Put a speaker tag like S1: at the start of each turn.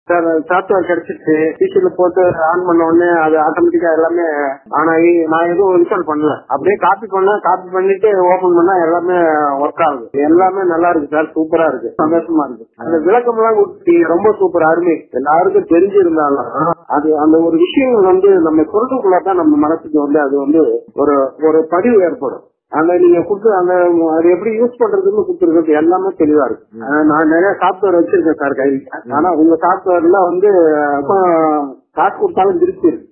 S1: sir software கிடைச்சிருச்சு பிசில போட்டு on பண்ண உடனே அது ஆட்டோமேட்டிக்கா எல்லாமே ஆன் ஆகி நான் எதுவும் இன்ஸ்டால் பண்ணல அப்படியே காப்பி பண்ண காப்பி பண்ணிட்டு ஓபன் பண்ணா எல்லாமே ஒர்க் ஆகுது எல்லாமே நல்லா இருக்கு சார் சூப்பரா இருக்கு சந்தோஷமா இருக்கு அந்த விளக்கம் எல்லாம் கொடுத்து ரொம்ப சூப்பர் அருமை எல்லாருக்கும் தெரிஞ்சிருந்தாலும் அது அந்த ஒரு விஷயங்கள் வந்து நம்ம சொல்றதுக்குள்ளதான் நம்ம மனசுக்கு வந்து அது வந்து ஒரு ஒரு பதிவு ஏற்படும் அந்த நீங்க கொடுத்து அந்த அது எப்படி யூஸ் பண்றதுன்னு கொடுத்துருக்கிறது எல்லாமே தெளிவா இருக்கு ஆஹ் நான் நிறைய சாஃப்ட்வேர் வச்சிருக்கேன் சார் கையில ஆனா உங்க சாஃப்ட்வேர்ல வந்து அப்ப காசு கொடுத்தாலும் திருப்தி இருக்கு